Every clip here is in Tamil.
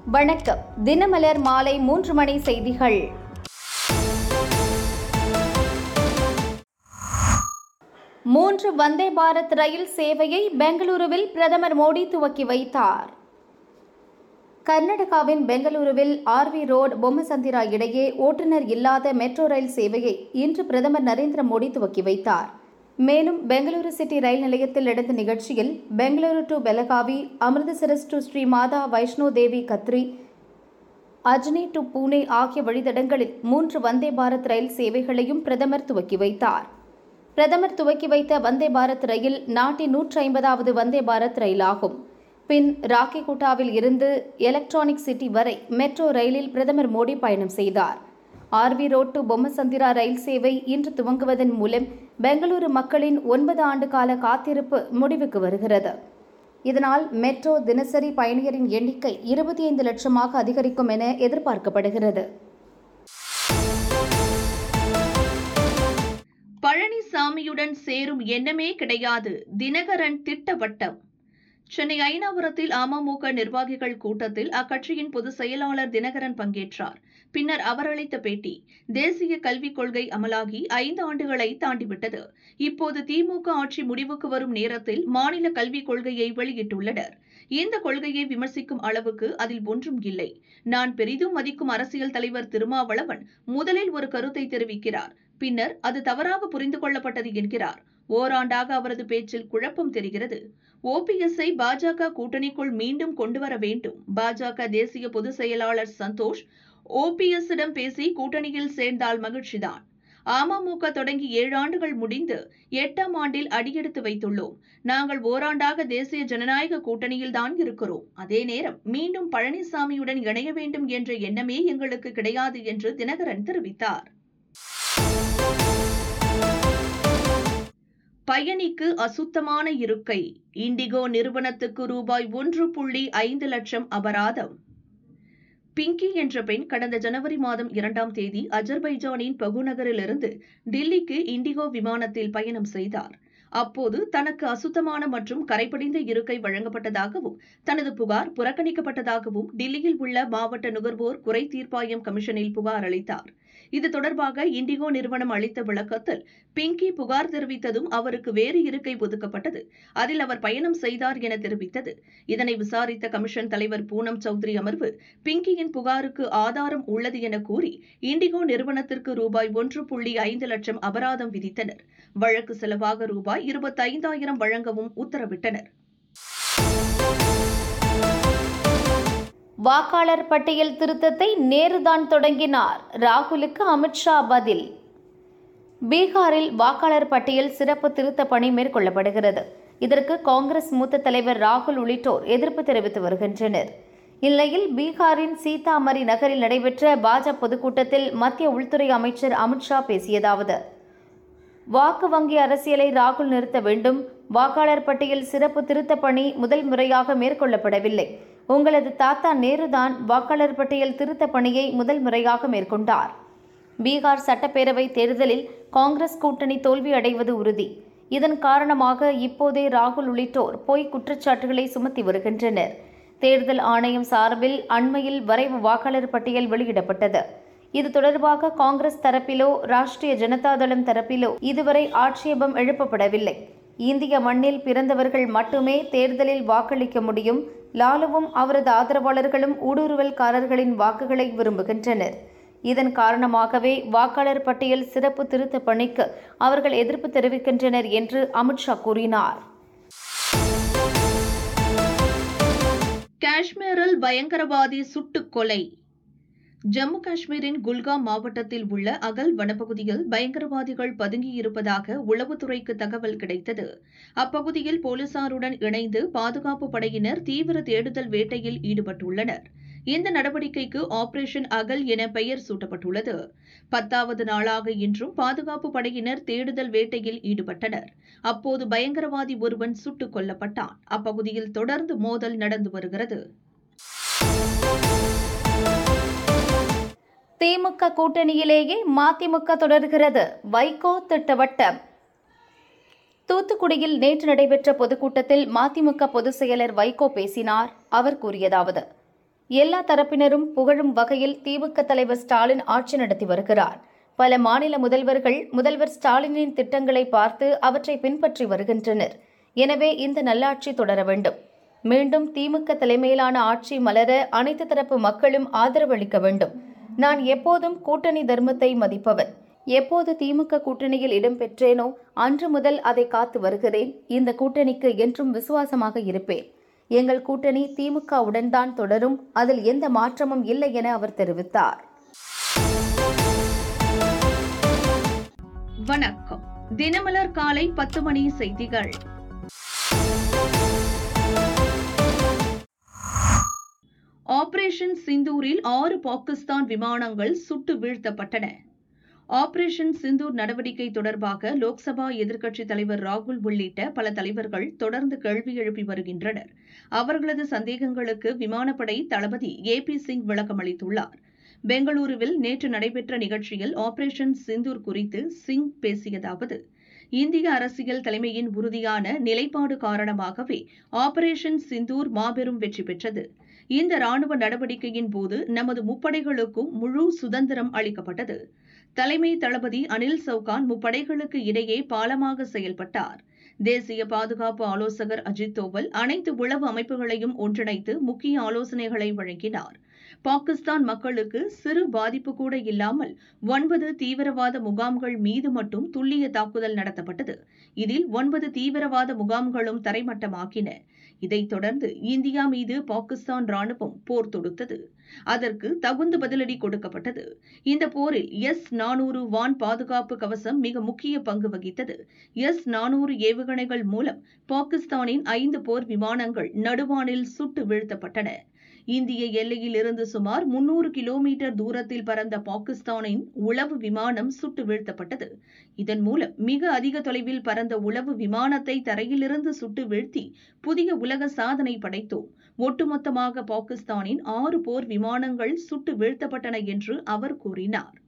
வணக்கம் தினமலர் மாலை மூன்று மணி செய்திகள் மூன்று வந்தே பாரத் ரயில் சேவையை பெங்களூருவில் பிரதமர் மோடி துவக்கி வைத்தார் கர்நாடகாவின் பெங்களூருவில் ஆர்வி ரோடு பொம்மசந்திரா இடையே ஓட்டுநர் இல்லாத மெட்ரோ ரயில் சேவையை இன்று பிரதமர் நரேந்திர மோடி துவக்கி வைத்தார் மேலும் பெங்களூரு சிட்டி ரயில் நிலையத்தில் நடந்த நிகழ்ச்சியில் Bengaluru to Belagavi Amritsar to Shri Mata Vaishno Devi Katra Ajni to Pune ஆகிய வழித்தடங்களில் மூன்று வந்தே பாரத் ரயில் சேவைகளையும் பிரதமர் துவக்கி வைத்தார் பிரதமர் துவக்கி வைத்த வந்தே பாரத் ரயில் நாட்டின் நூற்றி ஐம்பதாவது வந்தே பாரத் ரயிலாகும் பின் ராக்கிகுட்டாவில் இருந்து எலக்ட்ரானிக் சிட்டி வரை மெட்ரோ ரயிலில் பிரதமர் மோடி பயணம் செய்தார் ஆர்வி ரோட் டு பொம்மசந்திரா ரயில் சேவை இன்று துவங்குவதன் மூலம் பெங்களூரு மக்களின் ஒன்பது ஆண்டு கால காத்திருப்பு முடிவுக்கு வருகிறது இதனால் மெட்ரோ தினசரி பயணியரின் எண்ணிக்கை இருபத்தி ஐந்து லட்சமாக அதிகரிக்கும் என எதிர்பார்க்கப்படுகிறது பழனிசாமியுடன் சேரும் எண்ணமே கிடையாது தினகரன் திட்டவட்டம் சென்னை ஐனாபுரத்தில் அமமுக நிர்வாகிகள் கூட்டத்தில் அக்கட்சியின் பொதுச் செயலாளர் தினகரன் பங்கேற்றார் பின்னர் அவர் அளித்த பேட்டி தேசிய கல்விக் கொள்கை அமலாகி ஐந்து ஆண்டுகளை தாண்டிவிட்டது இப்போது திமுக ஆட்சி முடிவுக்கு வரும் நேரத்தில் மாநில கல்விக் கொள்கையை வெளியிட்டுள்ளனர் இந்த கொள்கையை விமர்சிக்கும் அளவுக்கு அதில் ஒன்றும் இல்லை நான் பெரிதும் மதிக்கும் அரசியல் தலைவர் திருமாவளவன் முதலில் ஒரு கருத்தை தெரிவிக்கிறார் பின்னர் அது தவறாக புரிந்து கொள்ளப்பட்டது என்கிறார் ஓராண்டாக அவரது பேச்சில் குழப்பம் தெரிகிறது ஓபிஎஸ்ஐ பாஜக கூட்டணிக்குள் மீண்டும் கொண்டுவர வேண்டும் பாஜக தேசிய பொதுச் செயலாளர் சந்தோஷ் ஓபிஎஸ்ஸிடம் பேசி கூட்டணியில் சேர்ந்தால் மகிழ்ச்சிதான் அமமுக தொடங்கி ஏழு ஆண்டுகள் முடிந்து எட்டாம் ஆண்டில் அடியெடுத்து வைத்துள்ளோம் நாங்கள் ஓராண்டாக தேசிய ஜனநாயக கூட்டணியில் தான் இருக்கிறோம் அதே நேரம் மீண்டும் பழனிசாமியுடன் இணைய வேண்டும் என்ற எண்ணமே எங்களுக்கு கிடையாது என்று தினகரன் தெரிவித்தார் பயணிக்கு அசுத்தமான இருக்கை இண்டிகோ நிறுவனத்துக்கு ரூபாய் ஒன்று புள்ளி ஐந்து லட்சம் அபராதம் பிங்கி என்ற பெண் கடந்த ஜனவரி மாதம் இரண்டாம் தேதி அஜர்பைஜானின் பகுநகரிலிருந்து டில்லிக்கு இண்டிகோ விமானத்தில் பயணம் செய்தார் அப்போது தனக்கு அசுத்தமான மற்றும் கரைபடிந்த இருக்கை வழங்கப்பட்டதாகவும் தனது புகார் புறக்கணிக்கப்பட்டதாகவும் டில்லியில் உள்ள மாவட்ட நுகர்வோர் குறை தீர்ப்பாயம் கமிஷனில் புகார் அளித்தார் இது தொடர்பாக இண்டிகோ நிறுவனம் அளித்த விளக்கத்தில் பிங்கி புகார் தெரிவித்ததும் அவருக்கு வேறு இருக்கை ஒதுக்கப்பட்டது அதில் அவர் பயணம் செய்தார் என தெரிவித்தது இதனை விசாரித்த கமிஷன் தலைவர் பூனம் சௌத்ரி அமர்வு பிங்கியின் புகாருக்கு ஆதாரம் உள்ளது என கூறி இண்டிகோ நிறுவனத்திற்கு ரூபாய் ஒன்று புள்ளி ஐந்து லட்சம் அபராதம் விதித்தனர் வழக்கு செலவாக ரூபாய் இருபத்தைந்தாயிரம் வழங்கவும் உத்தரவிட்டனர் வாக்காளர் பட்டியல் திருத்தத்தை நேருதான் தொடங்கினார் ராகுலுக்கு அமித்ஷா பதில் பீகாரில் வாக்காளர் பட்டியல் சிறப்பு திருத்த பணி மேற்கொள்ளப்படுகிறது இதற்கு காங்கிரஸ் மூத்த தலைவர் ராகுல் உள்ளிட்டோர் எதிர்ப்பு தெரிவித்து வருகின்றனர் இந்நிலையில் பீகாரின் சீதாமரி நகரில் நடைபெற்ற பாஜக பொதுக்கூட்டத்தில் மத்திய உள்துறை அமைச்சர் அமித்ஷா பேசியதாவது வாக்கு வங்கி அரசியலை ராகுல் நிறுத்த வேண்டும் வாக்காளர் பட்டியல் சிறப்பு திருத்த பணி முதல் முறையாக மேற்கொள்ளப்படவில்லை உங்களது தாத்தா நேருதான் வாக்காளர் பட்டியல் திருத்த பணியை முதல் முறையாக மேற்கொண்டார் பீகார் சட்டப்பேரவை தேர்தலில் காங்கிரஸ் கூட்டணி தோல்வி அடைவது உறுதி இதன் காரணமாக இப்போதே ராகுல் உள்ளிட்டோர் பொய் குற்றச்சாட்டுகளை சுமத்தி வருகின்றனர் தேர்தல் ஆணையம் சார்பில் அண்மையில் வரைவு வாக்காளர் பட்டியல் வெளியிடப்பட்டது இது தொடர்பாக காங்கிரஸ் தரப்பிலோ ராஷ்டிரிய ஜனதாதளம் தரப்பிலோ இதுவரை ஆட்சேபம் எழுப்பப்படவில்லை இந்திய மண்ணில் பிறந்தவர்கள் மட்டுமே தேர்தலில் வாக்களிக்க முடியும் லாலுவும் அவரது ஆதரவாளர்களும் ஊடுருவல்காரர்களின் வாக்குகளை விரும்புகின்றனர் இதன் காரணமாகவே வாக்காளர் பட்டியல் சிறப்பு திருத்த பணிக்கு அவர்கள் எதிர்ப்பு தெரிவிக்கின்றனர் என்று அமித்ஷா கூறினார் காஷ்மீரில் பயங்கரவாதி சுட்டுக் கொலை ஜம்மு காஷ்மீரின் குல்காம் மாவட்டத்தில் உள்ள அகல் வனப்பகுதியில் பயங்கரவாதிகள் பதுங்கியிருப்பதாக உளவுத்துறைக்கு தகவல் கிடைத்தது அப்பகுதியில் போலீசாருடன் இணைந்து பாதுகாப்பு படையினர் தீவிர தேடுதல் வேட்டையில் ஈடுபட்டுள்ளனர் இந்த நடவடிக்கைக்கு ஆபரேஷன் அகல் என பெயர் சூட்டப்பட்டுள்ளது பத்தாவது நாளாக இன்றும் பாதுகாப்பு படையினர் தேடுதல் வேட்டையில் ஈடுபட்டனர் அப்போது பயங்கரவாதி ஒருவன் சுட்டுக் கொல்லப்பட்டான் அப்பகுதியில் தொடர்ந்து மோதல் நடந்து வருகிறது திமுக கூட்டணியிலேயே மதிமுக தொடர்கிறது வைகோ திட்டவட்டம் தூத்துக்குடியில் நேற்று நடைபெற்ற பொதுக்கூட்டத்தில் மதிமுக பொதுச் செயலர் வைகோ பேசினார் அவர் கூறியதாவது எல்லா தரப்பினரும் புகழும் வகையில் திமுக தலைவர் ஸ்டாலின் ஆட்சி நடத்தி வருகிறார் பல மாநில முதல்வர்கள் முதல்வர் ஸ்டாலினின் திட்டங்களை பார்த்து அவற்றை பின்பற்றி வருகின்றனர் எனவே இந்த நல்லாட்சி தொடர வேண்டும் மீண்டும் திமுக தலைமையிலான ஆட்சி மலர அனைத்து தரப்பு மக்களும் ஆதரவு அளிக்க வேண்டும் நான் எப்போதும் கூட்டணி தர்மத்தை மதிப்பவர் எப்போது திமுக கூட்டணியில் இடம்பெற்றேனோ அன்று முதல் அதை காத்து வருகிறேன் இந்த கூட்டணிக்கு என்றும் விசுவாசமாக இருப்பேன் எங்கள் கூட்டணி திமுகவுடன் தான் தொடரும் அதில் எந்த மாற்றமும் இல்லை என அவர் தெரிவித்தார் வணக்கம் தினமலர் காலை பத்து மணி செய்திகள் ஆபரேஷன் சிந்தூரில் ஆறு பாகிஸ்தான் விமானங்கள் சுட்டு வீழ்த்தப்பட்டன ஆபரேஷன் சிந்தூர் நடவடிக்கை தொடர்பாக லோக்சபா எதிர்க்கட்சித் தலைவர் ராகுல் உள்ளிட்ட பல தலைவர்கள் தொடர்ந்து கேள்வி எழுப்பி வருகின்றனர் அவர்களது சந்தேகங்களுக்கு விமானப்படை தளபதி ஏ பி சிங் விளக்கமளித்துள்ளார் பெங்களூருவில் நேற்று நடைபெற்ற நிகழ்ச்சியில் ஆபரேஷன் சிந்தூர் குறித்து சிங் பேசியதாவது இந்திய அரசியல் தலைமையின் உறுதியான நிலைப்பாடு காரணமாகவே ஆபரேஷன் சிந்தூர் மாபெரும் வெற்றி பெற்றது இந்த ராணுவ நடவடிக்கையின் போது நமது முப்படைகளுக்கும் முழு சுதந்திரம் அளிக்கப்பட்டது தலைமை தளபதி அனில் சவுகான் முப்படைகளுக்கு இடையே பாலமாக செயல்பட்டார் தேசிய பாதுகாப்பு ஆலோசகர் அஜித் தோவல் அனைத்து உளவு அமைப்புகளையும் ஒன்றிணைத்து முக்கிய ஆலோசனைகளை வழங்கினார் பாகிஸ்தான் மக்களுக்கு சிறு பாதிப்பு கூட இல்லாமல் ஒன்பது தீவிரவாத முகாம்கள் மீது மட்டும் துல்லிய தாக்குதல் நடத்தப்பட்டது இதில் ஒன்பது தீவிரவாத முகாம்களும் தரைமட்டமாக்கின இதைத் தொடர்ந்து இந்தியா மீது பாகிஸ்தான் ராணுவம் போர் தொடுத்தது அதற்கு தகுந்த பதிலடி கொடுக்கப்பட்டது இந்த போரில் எஸ் நானூறு வான் பாதுகாப்பு கவசம் மிக முக்கிய பங்கு வகித்தது எஸ் நானூறு ஏவுகணைகள் மூலம் பாகிஸ்தானின் ஐந்து போர் விமானங்கள் நடுவானில் சுட்டு வீழ்த்தப்பட்டன இந்திய எல்லையில் இருந்து சுமார் முன்னூறு கிலோமீட்டர் தூரத்தில் பறந்த பாகிஸ்தானின் உளவு விமானம் சுட்டு வீழ்த்தப்பட்டது இதன் மூலம் மிக அதிக தொலைவில் பறந்த உளவு விமானத்தை தரையிலிருந்து சுட்டு வீழ்த்தி புதிய உலக சாதனை படைத்தோம் ஒட்டுமொத்தமாக பாகிஸ்தானின் ஆறு போர் விமானங்கள் சுட்டு வீழ்த்தப்பட்டன என்று அவர் கூறினார்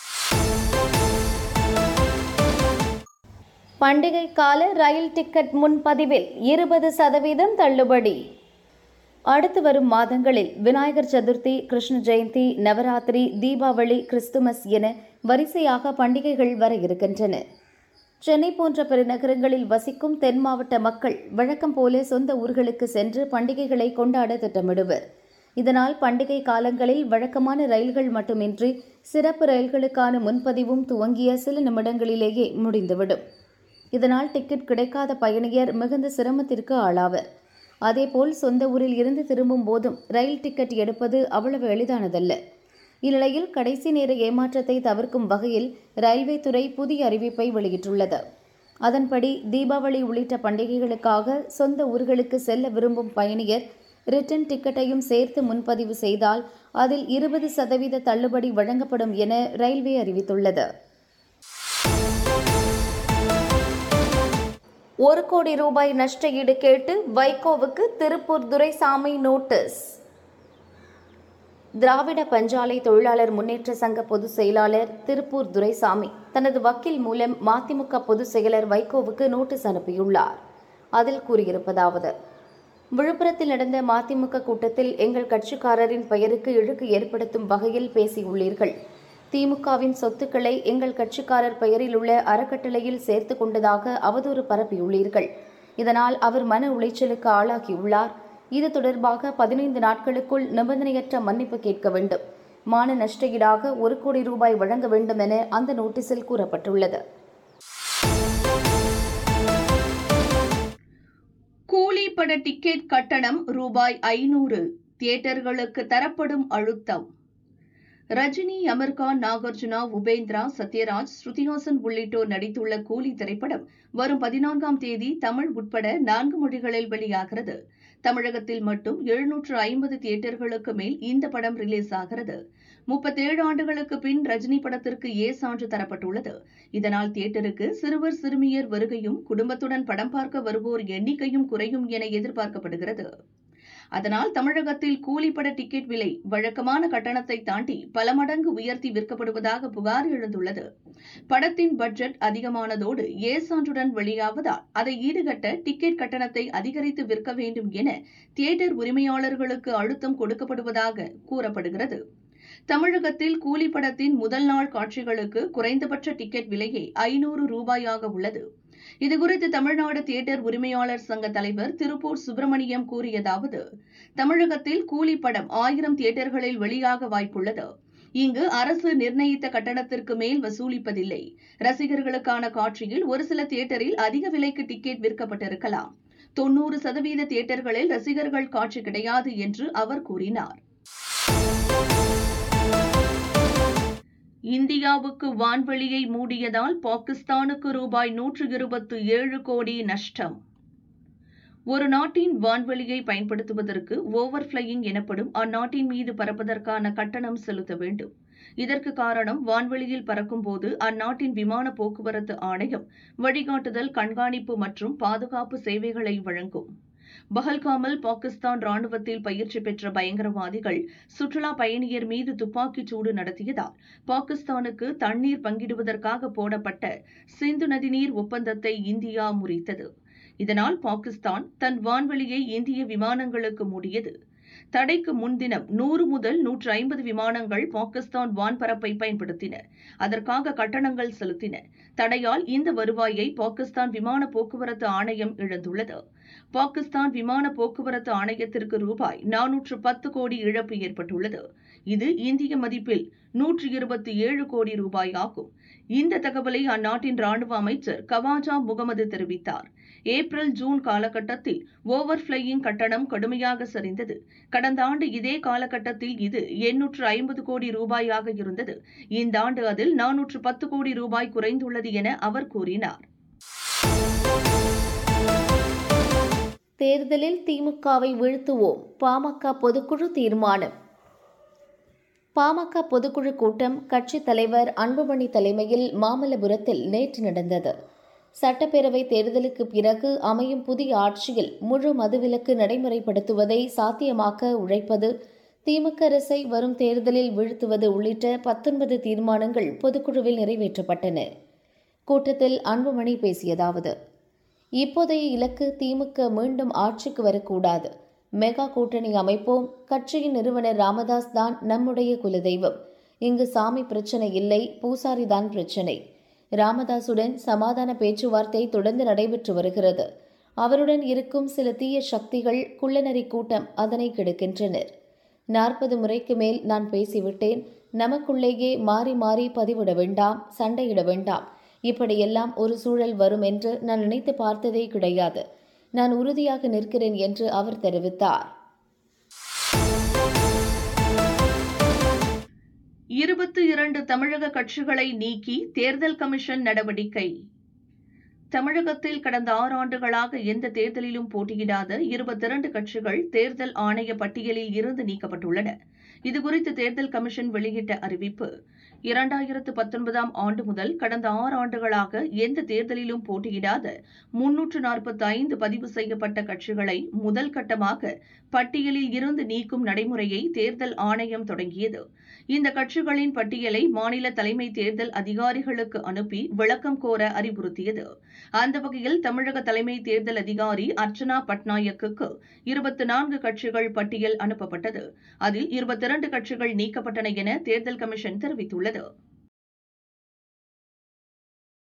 பண்டிகை கால ரயில் டிக்கெட் முன்பதிவில் இருபது சதவீதம் தள்ளுபடி அடுத்து வரும் மாதங்களில் விநாயகர் சதுர்த்தி கிருஷ்ண ஜெயந்தி நவராத்திரி தீபாவளி கிறிஸ்துமஸ் என வரிசையாக பண்டிகைகள் வர இருக்கின்றன சென்னை போன்ற பெருநகரங்களில் வசிக்கும் தென் மாவட்ட மக்கள் வழக்கம் போல சொந்த ஊர்களுக்கு சென்று பண்டிகைகளை கொண்டாட திட்டமிடுவர் இதனால் பண்டிகை காலங்களில் வழக்கமான ரயில்கள் மட்டுமின்றி சிறப்பு ரயில்களுக்கான முன்பதிவும் துவங்கிய சில நிமிடங்களிலேயே முடிந்துவிடும் இதனால் டிக்கெட் கிடைக்காத பயணியர் மிகுந்த சிரமத்திற்கு ஆளாவர் அதேபோல் சொந்த ஊரில் இருந்து திரும்பும் போதும் ரயில் டிக்கெட் எடுப்பது அவ்வளவு எளிதானதல்ல இந்நிலையில் கடைசி நேர ஏமாற்றத்தை தவிர்க்கும் வகையில் ரயில்வே துறை புதிய அறிவிப்பை வெளியிட்டுள்ளது அதன்படி தீபாவளி உள்ளிட்ட பண்டிகைகளுக்காக சொந்த ஊர்களுக்கு செல்ல விரும்பும் பயணியர் ரிட்டன் டிக்கெட்டையும் சேர்த்து முன்பதிவு செய்தால் அதில் இருபது சதவீத தள்ளுபடி வழங்கப்படும் என ரயில்வே அறிவித்துள்ளது ஒரு கோடி ரூபாய் நஷ்ட ஈடு கேட்டு வைகோவுக்கு திருப்பூர் துரைசாமி நோட்டீஸ் திராவிட பஞ்சாலை தொழிலாளர் முன்னேற்ற சங்க பொதுச் செயலாளர் திருப்பூர் துரைசாமி தனது வக்கீல் மூலம் மதிமுக பொதுச் செயலர் வைகோவுக்கு நோட்டீஸ் அனுப்பியுள்ளார் அதில் கூறியிருப்பதாவது விழுப்புரத்தில் நடந்த மதிமுக கூட்டத்தில் எங்கள் கட்சிக்காரரின் பெயருக்கு இழுக்கு ஏற்படுத்தும் வகையில் பேசியுள்ளீர்கள் திமுகவின் சொத்துக்களை எங்கள் கட்சிக்காரர் பெயரில் உள்ள அறக்கட்டளையில் சேர்த்து கொண்டதாக அவதூறு பரப்பியுள்ளீர்கள் இதனால் அவர் மன உளைச்சலுக்கு ஆளாகியுள்ளார் இது தொடர்பாக பதினைந்து நாட்களுக்குள் நிபந்தனையற்ற மன்னிப்பு கேட்க வேண்டும் மான நஷ்டஈடாக ஒரு கோடி ரூபாய் வழங்க வேண்டும் என அந்த நோட்டீஸில் கூறப்பட்டுள்ளது கூலி பட டிக்கெட் கட்டணம் ரூபாய் ஐநூறு தியேட்டர்களுக்கு தரப்படும் அழுத்தம் ரஜினி அமர்கான் நாகார்ஜுனா உபேந்திரா சத்யராஜ் ஸ்ருதிஹாசன் உள்ளிட்டோர் நடித்துள்ள கூலி திரைப்படம் வரும் பதினான்காம் தேதி தமிழ் உட்பட நான்கு மொழிகளில் வெளியாகிறது தமிழகத்தில் மட்டும் எழுநூற்று ஐம்பது தியேட்டர்களுக்கு மேல் இந்த படம் ரிலீஸ் ஆகிறது முப்பத்தேழு ஆண்டுகளுக்கு பின் ரஜினி படத்திற்கு ஏ சான்று தரப்பட்டுள்ளது இதனால் தியேட்டருக்கு சிறுவர் சிறுமியர் வருகையும் குடும்பத்துடன் படம் பார்க்க வருவோர் எண்ணிக்கையும் குறையும் என எதிர்பார்க்கப்படுகிறது அதனால் தமிழகத்தில் கூலிப்பட டிக்கெட் விலை வழக்கமான கட்டணத்தை தாண்டி பல மடங்கு உயர்த்தி விற்கப்படுவதாக புகார் எழுந்துள்ளது படத்தின் பட்ஜெட் அதிகமானதோடு ஏ சான்றுடன் வெளியாவதால் அதை ஈடுகட்ட டிக்கெட் கட்டணத்தை அதிகரித்து விற்க வேண்டும் என தியேட்டர் உரிமையாளர்களுக்கு அழுத்தம் கொடுக்கப்படுவதாக கூறப்படுகிறது தமிழகத்தில் கூலி படத்தின் முதல் நாள் காட்சிகளுக்கு குறைந்தபட்ச டிக்கெட் விலையே ஐநூறு ரூபாயாக உள்ளது இதுகுறித்து தமிழ்நாடு தியேட்டர் உரிமையாளர் சங்க தலைவர் திருப்பூர் சுப்பிரமணியம் கூறியதாவது தமிழகத்தில் கூலி படம் ஆயிரம் தியேட்டர்களில் வெளியாக வாய்ப்புள்ளது இங்கு அரசு நிர்ணயித்த கட்டணத்திற்கு மேல் வசூலிப்பதில்லை ரசிகர்களுக்கான காட்சியில் ஒரு சில தியேட்டரில் அதிக விலைக்கு டிக்கெட் விற்கப்பட்டிருக்கலாம் தொன்னூறு சதவீத தியேட்டர்களில் ரசிகர்கள் காட்சி கிடையாது என்று அவர் கூறினார் இந்தியாவுக்கு வான்வெளியை மூடியதால் பாகிஸ்தானுக்கு ரூபாய் நூற்று இருபத்து ஏழு கோடி நஷ்டம் ஒரு நாட்டின் வான்வெளியை பயன்படுத்துவதற்கு ஓவர் ஃபிளையிங் எனப்படும் அந்நாட்டின் மீது பறப்பதற்கான கட்டணம் செலுத்த வேண்டும் இதற்கு காரணம் வான்வெளியில் பறக்கும்போது அந்நாட்டின் விமான போக்குவரத்து ஆணையம் வழிகாட்டுதல் கண்காணிப்பு மற்றும் பாதுகாப்பு சேவைகளை வழங்கும் பஹல்காமில் பாகிஸ்தான் ராணுவத்தில் பயிற்சி பெற்ற பயங்கரவாதிகள் சுற்றுலா பயணியர் மீது துப்பாக்கிச் சூடு நடத்தியதால் பாகிஸ்தானுக்கு தண்ணீர் பங்கிடுவதற்காக போடப்பட்ட சிந்து நதிநீர் ஒப்பந்தத்தை இந்தியா முறித்தது இதனால் பாகிஸ்தான் தன் வான்வெளியை இந்திய விமானங்களுக்கு மூடியது தடைக்கு முன்தினம் நூறு முதல் நூற்று ஐம்பது விமானங்கள் பாகிஸ்தான் வான்பரப்பை பயன்படுத்தின அதற்காக கட்டணங்கள் செலுத்தின தடையால் இந்த வருவாயை பாகிஸ்தான் விமான போக்குவரத்து ஆணையம் இழந்துள்ளது பாகிஸ்தான் விமான போக்குவரத்து ஆணையத்திற்கு ரூபாய் நானூற்று பத்து கோடி இழப்பு ஏற்பட்டுள்ளது இது இந்திய மதிப்பில் நூற்று இருபத்தி ஏழு கோடி ரூபாய் ஆகும் இந்த தகவலை அந்நாட்டின் ராணுவ அமைச்சர் கவாஜா முகமது தெரிவித்தார் ஏப்ரல் ஜூன் காலகட்டத்தில் ஓவர் ஃபிளையிங் கட்டணம் கடுமையாக சரிந்தது கடந்த ஆண்டு இதே காலகட்டத்தில் இது எண்ணூற்று ஐம்பது கோடி ரூபாயாக இருந்தது இந்த ஆண்டு அதில் நானூற்று பத்து கோடி ரூபாய் குறைந்துள்ளது என அவர் கூறினார் தேர்தலில் திமுகவை வீழ்த்துவோம் பாமக பொதுக்குழு தீர்மானம் பாமக பொதுக்குழு கூட்டம் கட்சித் தலைவர் அன்புமணி தலைமையில் மாமல்லபுரத்தில் நேற்று நடந்தது சட்டப்பேரவை தேர்தலுக்கு பிறகு அமையும் புதிய ஆட்சியில் முழு மதுவிலக்கு நடைமுறைப்படுத்துவதை சாத்தியமாக்க உழைப்பது திமுக அரசை வரும் தேர்தலில் வீழ்த்துவது உள்ளிட்ட பத்தொன்பது தீர்மானங்கள் பொதுக்குழுவில் நிறைவேற்றப்பட்டன கூட்டத்தில் அன்புமணி பேசியதாவது இப்போதைய இலக்கு திமுக மீண்டும் ஆட்சிக்கு வரக்கூடாது மெகா கூட்டணி அமைப்போம் கட்சியின் நிறுவனர் ராமதாஸ் தான் நம்முடைய குலதெய்வம் இங்கு சாமி பிரச்சனை இல்லை பூசாரி தான் பிரச்சனை ராமதாசுடன் சமாதான பேச்சுவார்த்தை தொடர்ந்து நடைபெற்று வருகிறது அவருடன் இருக்கும் சில தீய சக்திகள் குள்ளநரி கூட்டம் அதனை கெடுக்கின்றனர் நாற்பது முறைக்கு மேல் நான் பேசிவிட்டேன் நமக்குள்ளேயே மாறி மாறி பதிவிட வேண்டாம் சண்டையிட வேண்டாம் இப்படியெல்லாம் ஒரு சூழல் வரும் என்று நான் நினைத்து பார்த்ததே கிடையாது நான் உறுதியாக நிற்கிறேன் என்று அவர் தெரிவித்தார் இருபத்தி இரண்டு தமிழக கட்சிகளை நீக்கி தேர்தல் கமிஷன் நடவடிக்கை தமிழகத்தில் கடந்த ஆறு ஆண்டுகளாக எந்த தேர்தலிலும் போட்டியிடாத இருபத்திரண்டு கட்சிகள் தேர்தல் ஆணைய பட்டியலில் இருந்து நீக்கப்பட்டுள்ளன இதுகுறித்து தேர்தல் கமிஷன் வெளியிட்ட அறிவிப்பு இரண்டாயிரத்து பத்தொன்பதாம் ஆண்டு முதல் கடந்த ஆறு ஆண்டுகளாக எந்த தேர்தலிலும் போட்டியிடாத முன்னூற்று நாற்பத்தி ஐந்து பதிவு செய்யப்பட்ட கட்சிகளை முதல் கட்டமாக பட்டியலில் இருந்து நீக்கும் நடைமுறையை தேர்தல் ஆணையம் தொடங்கியது இந்த கட்சிகளின் பட்டியலை மாநில தலைமை தேர்தல் அதிகாரிகளுக்கு அனுப்பி விளக்கம் கோர அறிவுறுத்தியது அந்த வகையில் தமிழக தலைமை தேர்தல் அதிகாரி அர்ச்சனா பட்நாயக்குக்கு இருபத்தி நான்கு கட்சிகள் பட்டியல் அனுப்பப்பட்டது அதில் இருபத்தி இரண்டு கட்சிகள் நீக்கப்பட்டன என தேர்தல் கமிஷன் தெரிவித்துள்ளது